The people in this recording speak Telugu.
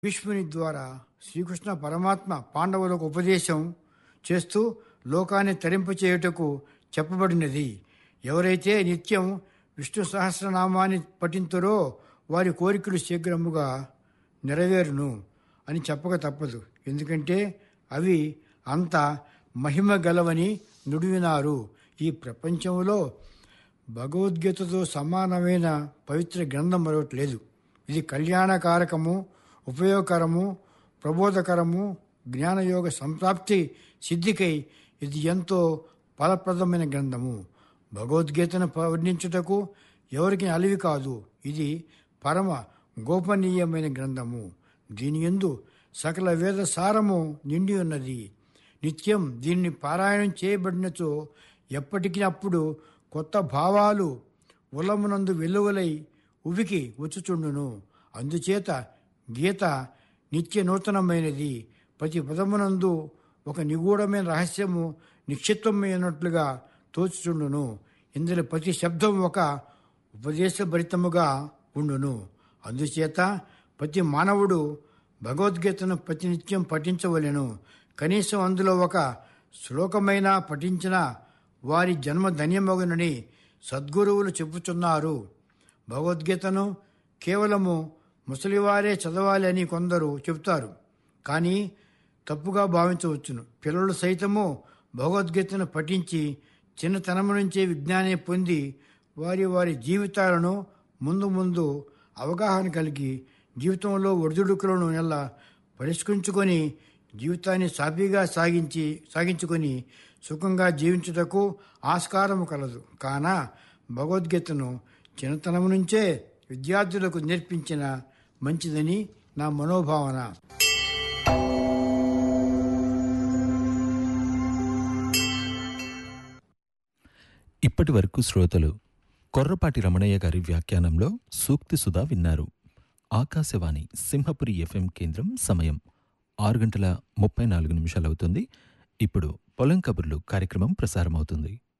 భీష్ముని ద్వారా శ్రీకృష్ణ పరమాత్మ పాండవులకు ఉపదేశం చేస్తూ లోకాన్ని తరింపచేయుటకు చెప్పబడినది ఎవరైతే నిత్యం విష్ణు సహస్రనామాన్ని పఠింతురో వారి కోరికలు శీఘ్రముగా నెరవేరును అని చెప్పక తప్పదు ఎందుకంటే అవి అంత మహిమ గలవని నుడివినారు ఈ ప్రపంచంలో భగవద్గీతతో సమానమైన పవిత్ర గ్రంథం మరొకటి లేదు ఇది కళ్యాణకారకము ఉపయోగకరము ప్రబోధకరము జ్ఞానయోగ సంప్రాప్తి సిద్ధికై ఇది ఎంతో ఫలప్రదమైన గ్రంథము భగవద్గీతను వర్ణించుటకు ఎవరికి అలివి కాదు ఇది పరమ గోపనీయమైన గ్రంథము దీని యందు సకల వేద సారము నిండి ఉన్నది నిత్యం దీన్ని పారాయణం చేయబడినచో ఎప్పటికీ అప్పుడు కొత్త భావాలు ఉల్లమునందు వెలువలై ఉవికి వచ్చుచుండును అందుచేత గీత నిత్య నూతనమైనది ప్రతి పదమునందు ఒక నిగూఢమైన రహస్యము నిక్షిప్తమైనట్లుగా తోచుచుండును ఇందులో ప్రతి శబ్దం ఒక ఉపదేశభరితముగా ఉండును అందుచేత ప్రతి మానవుడు భగవద్గీతను ప్రతినిత్యం పఠించవలెను కనీసం అందులో ఒక శ్లోకమైన పఠించిన వారి జన్మ ధన్యమగునని సద్గురువులు చెప్పుచున్నారు భగవద్గీతను కేవలము ముసలివారే చదవాలి అని కొందరు చెబుతారు కానీ తప్పుగా భావించవచ్చును పిల్లలు సైతము భగవద్గీతను పఠించి చిన్నతనం నుంచే విజ్ఞానం పొంది వారి వారి జీవితాలను ముందు ముందు అవగాహన కలిగి జీవితంలో ఒడిదుడుకులను ఎలా పరిష్కరించుకొని జీవితాన్ని సాఫీగా సాగించి సాగించుకొని సుఖంగా జీవించుటకు ఆస్కారము కలదు కాన భగవద్గీతను చిన్నతనం నుంచే విద్యార్థులకు నేర్పించిన మంచిదని నా మనోభావన ఇప్పటి వరకు శ్రోతలు కొర్రపాటి రమణయ్య గారి వ్యాఖ్యానంలో సూక్తి సుధా విన్నారు ఆకాశవాణి సింహపురి ఎఫ్ఎం కేంద్రం సమయం ఆరు గంటల ముప్పై నాలుగు నిమిషాలవుతుంది ఇప్పుడు పొలం కబుర్లు కార్యక్రమం ప్రసారమవుతుంది